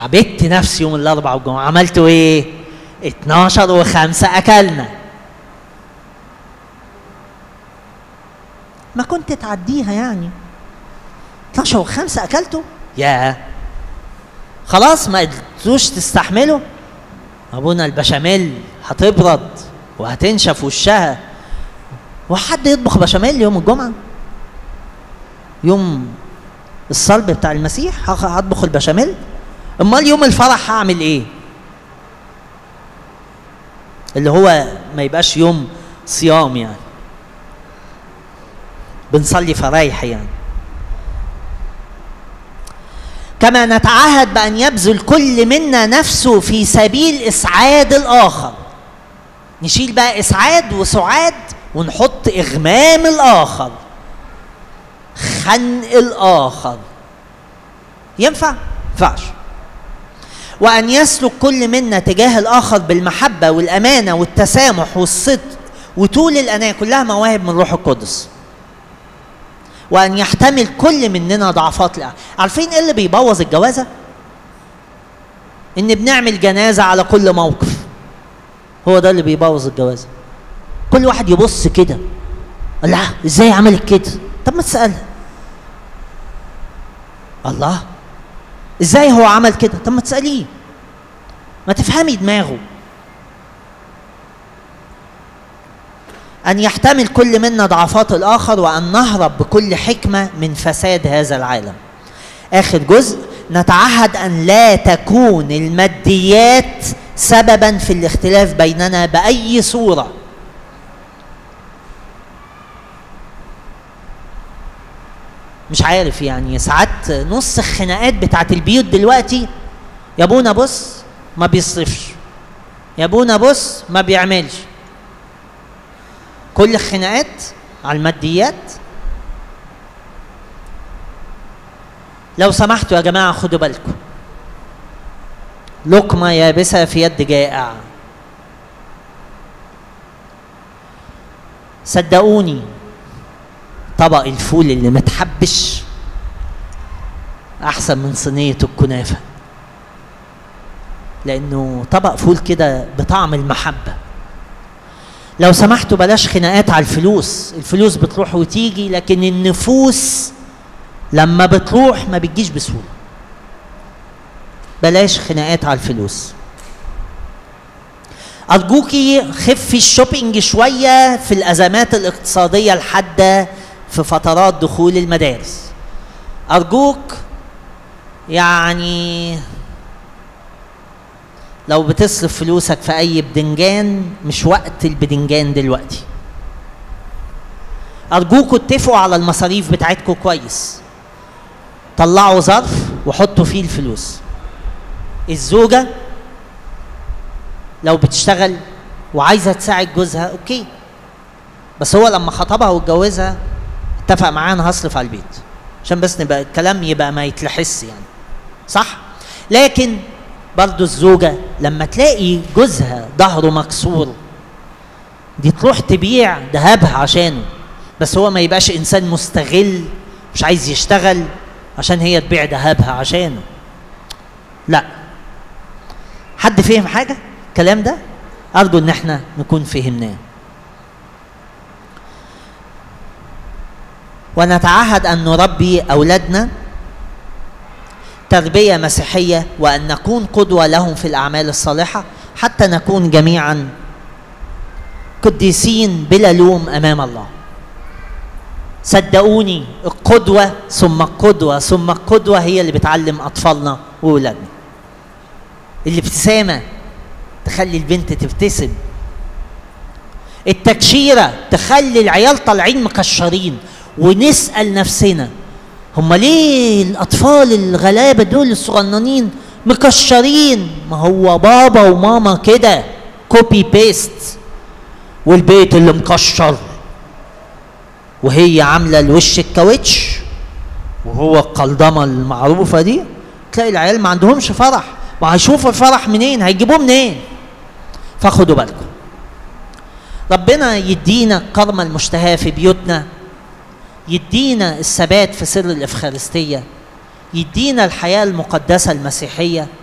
عبدت نفسي يوم الاربعاء والجمعه عملتوا ايه 12 وخمسة اكلنا ما كنت تعديها يعني 12 وخمسة اكلتوا يا خلاص ما قدرتوش تستحملوا ابونا البشاميل هتبرد وهتنشف وشها وحد يطبخ بشاميل يوم الجمعه يوم الصلب بتاع المسيح هطبخ البشاميل امال يوم الفرح هعمل ايه اللي هو ما يبقاش يوم صيام يعني بنصلي فرايح يعني كما نتعهد بان يبذل كل منا نفسه في سبيل اسعاد الاخر نشيل بقى اسعاد وسعاد ونحط اغمام الاخر خنق الاخر ينفع ينفعش وان يسلك كل منا تجاه الاخر بالمحبه والامانه والتسامح والصدق وطول الاناه كلها مواهب من روح القدس وان يحتمل كل مننا ضعفات الأ... عارفين ايه اللي بيبوظ الجوازه ان بنعمل جنازه على كل موقف هو ده اللي بيبوظ الجوازه كل واحد يبص كده الله ازاي عملت كده طب ما تسالها الله ازاي هو عمل كده طب ما تساليه ما تفهمي دماغه ان يحتمل كل منا ضعفات الاخر وان نهرب بكل حكمه من فساد هذا العالم اخر جزء نتعهد ان لا تكون الماديات سببا في الاختلاف بيننا باي صوره مش عارف يعني ساعات نص الخناقات بتاعت البيوت دلوقتي يا ابونا بص ما بيصرفش يا ابونا بص ما بيعملش كل الخناقات على الماديات لو سمحتوا يا جماعه خدوا بالكم لقمه يابسه في يد جائع صدقوني طبق الفول اللي متحبش احسن من صينيه الكنافه لانه طبق فول كده بطعم المحبه لو سمحتوا بلاش خناقات على الفلوس الفلوس بتروح وتيجي لكن النفوس لما بتروح ما بتجيش بسهوله بلاش خناقات على الفلوس أرجوكي خفي الشوبينج شوية في الأزمات الاقتصادية الحادة في فترات دخول المدارس أرجوك يعني لو بتصرف فلوسك في أي بدنجان مش وقت البدنجان دلوقتي أرجوكوا اتفقوا على المصاريف بتاعتكم كويس طلعوا ظرف وحطوا فيه الفلوس الزوجة لو بتشتغل وعايزة تساعد جوزها أوكي بس هو لما خطبها واتجوزها اتفق معاه انا هصرف على البيت عشان بس نبقى الكلام يبقى ما يتلحس يعني صح لكن برضو الزوجة لما تلاقي جوزها ظهره مكسور دي تروح تبيع ذهبها عشانه بس هو ما يبقاش انسان مستغل مش عايز يشتغل عشان هي تبيع ذهبها عشانه لا حد فهم حاجة الكلام ده أرجو إن احنا نكون فهمناه ونتعهد أن نربي أولادنا تربية مسيحية وأن نكون قدوة لهم في الأعمال الصالحة حتى نكون جميعا قديسين بلا لوم أمام الله صدقوني القدوة ثم القدوة ثم القدوة هي اللي بتعلم أطفالنا وأولادنا الابتسامة تخلي البنت تبتسم التكشيرة تخلي العيال طالعين مكشرين ونسأل نفسنا هم ليه الأطفال الغلابة دول الصغننين مكشرين ما هو بابا وماما كده كوبي بيست والبيت اللي مكشر وهي عاملة الوش الكاوتش وهو القلدمة المعروفة دي تلاقي العيال ما عندهمش فرح وهيشوفوا الفرح منين هيجيبوه منين فخدوا بالكم ربنا يدينا الكرمة المشتهاة في بيوتنا يدينا الثبات في سر الإفخارستية يدينا الحياة المقدسة المسيحية